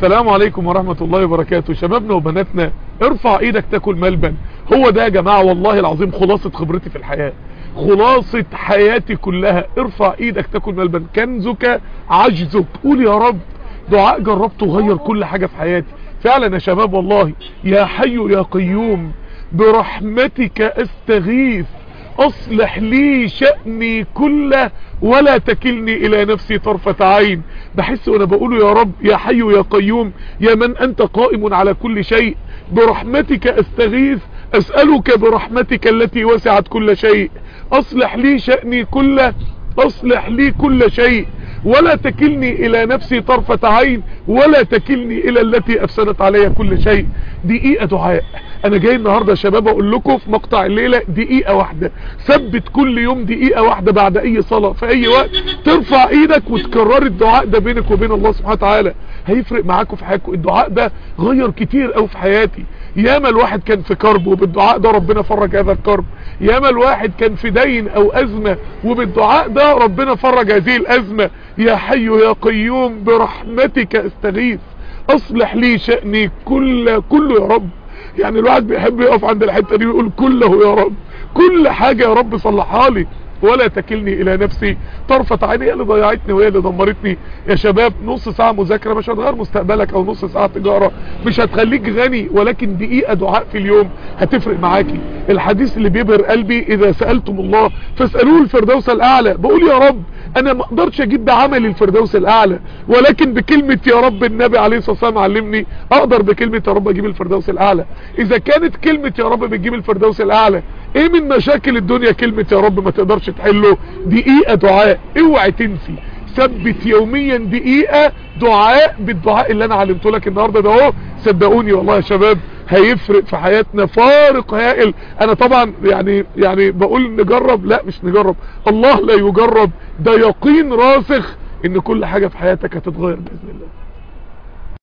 السلام عليكم ورحمة الله وبركاته شبابنا وبناتنا ارفع ايدك تاكل ملبن هو ده يا جماعة والله العظيم خلاصة خبرتي في الحياة خلاصة حياتي كلها ارفع ايدك تاكل ملبن كنزك عجزك قول يا رب دعاء جربته غير كل حاجة في حياتي فعلا يا شباب والله يا حي يا قيوم برحمتك استغيث اصلح لي شأني كله ولا تكلني الى نفسي طرفة عين بحس وانا بقوله يا رب يا حي يا قيوم يا من انت قائم على كل شيء برحمتك استغيث اسألك برحمتك التي وسعت كل شيء اصلح لي شأني كله اصلح لي كل شيء ولا تكلني الى نفسي طرفة عين ولا تكلني الى التي افسدت علي كل شيء دقيقة دعاء انا جاي النهاردة يا شباب اقول لكم في مقطع الليلة دقيقة واحدة ثبت كل يوم دقيقة واحدة بعد اي صلاة في اي وقت ترفع ايدك وتكرر الدعاء ده بينك وبين الله سبحانه وتعالى هيفرق معاكم في حياتكم الدعاء ده غير كتير قوي في حياتي ياما الواحد كان في كرب وبالدعاء ده ربنا فرج هذا الكرب ياما الواحد كان في دين او ازمة وبالدعاء ده ربنا فرج هذه الازمة يا حي يا قيوم برحمتك استغيث اصلح لي شأني كل كله يا رب يعني الواحد بيحب يقف عند الحتة دي ويقول كله يا رب كل حاجة يا رب صلحها لي ولا تكلني الى نفسي طرفة عيني هي اللي ضيعتني وهي اللي دمرتني يا شباب نص ساعة مذاكرة مش هتغير مستقبلك او نص ساعة تجارة مش هتخليك غني ولكن دقيقة دعاء في اليوم هتفرق معاكي الحديث اللي بيبهر قلبي اذا سألتم الله فاسألوه الفردوس الاعلى بقول يا رب انا ما اقدرش اجيب بعمل الفردوس الاعلى ولكن بكلمة يا رب النبي عليه الصلاة والسلام علمني اقدر بكلمة يا رب اجيب الفردوس الاعلى اذا كانت كلمة يا رب بتجيب الفردوس الاعلى ايه من مشاكل الدنيا كلمة يا رب ما تقدرش تحله دقيقة دعاء اوعي تنسي ثبت يوميا دقيقة دعاء بالدعاء اللي انا علمته لك النهاردة ده اهو صدقوني والله يا شباب هيفرق في حياتنا فارق هائل انا طبعا يعني يعني بقول نجرب لا مش نجرب الله لا يجرب ده يقين راسخ ان كل حاجة في حياتك هتتغير باذن الله